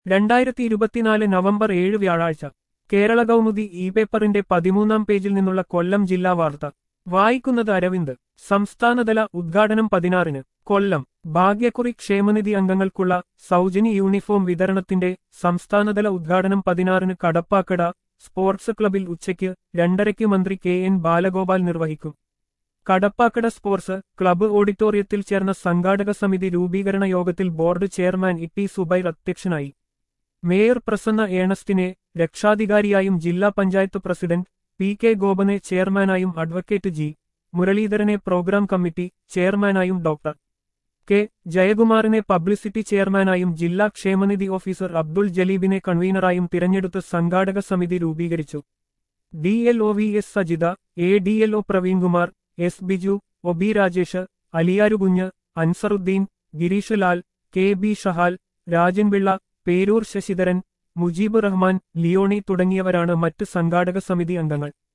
രണ്ടായിരത്തി ഇരുപത്തിനാല് നവംബർ ഏഴ് വ്യാഴാഴ്ച കേരള കൗമുദി ഇ പേപ്പറിന്റെ പതിമൂന്നാം പേജിൽ നിന്നുള്ള കൊല്ലം ജില്ലാ വാർത്ത വായിക്കുന്നത് അരവിന്ദ് സംസ്ഥാനതല ഉദ്ഘാടനം പതിനാറിന് കൊല്ലം ഭാഗ്യക്കുറി ക്ഷേമനിധി അംഗങ്ങൾക്കുള്ള സൗജന്യ യൂണിഫോം വിതരണത്തിന്റെ സംസ്ഥാനതല ഉദ്ഘാടനം പതിനാറിന് കടപ്പാക്കട സ്പോർട്സ് ക്ലബിൽ ഉച്ചയ്ക്ക് രണ്ടരയ്ക്ക് മന്ത്രി കെ എൻ ബാലഗോപാൽ നിർവഹിക്കും കടപ്പാക്കട സ്പോർട്സ് ക്ലബ്ബ് ഓഡിറ്റോറിയത്തിൽ ചേർന്ന സംഘാടക സമിതി രൂപീകരണ യോഗത്തിൽ board chairman E T Subair അധ്യക്ഷനായി മേയർ പ്രസന്ന ഏണസ്റ്റിനെ രക്ഷാധികാരിയായും ജില്ലാ പഞ്ചായത്ത് പ്രസിഡന്റ് പി കെ ഗോപനെ ചെയർമാനായും അഡ്വക്കേറ്റ് ജി മുരളീധരനെ പ്രോഗ്രാം കമ്മിറ്റി ചെയർമാനായും ഡോക്ടർ കെ ജയകുമാറിനെ പബ്ലിസിറ്റി ചെയർമാനായും ജില്ലാ ക്ഷേമനിധി ഓഫീസർ അബ്ദുൾ ജലീബിനെ കൺവീനറായും തിരഞ്ഞെടുത്ത് സംഘാടക സമിതി രൂപീകരിച്ചു D L O V S Sajitha A D L O Praveenkumar S Biju O B Rajesh Aliyarukunju Ansaruddin Gireesh Lal K B Shahal Rajanpillai Peroor Sasidharan Mujeeb Rahman Leoni തുടങ്ങിയവരാണ് മറ്റ് സംഘാടക സമിതി അംഗങ്ങൾ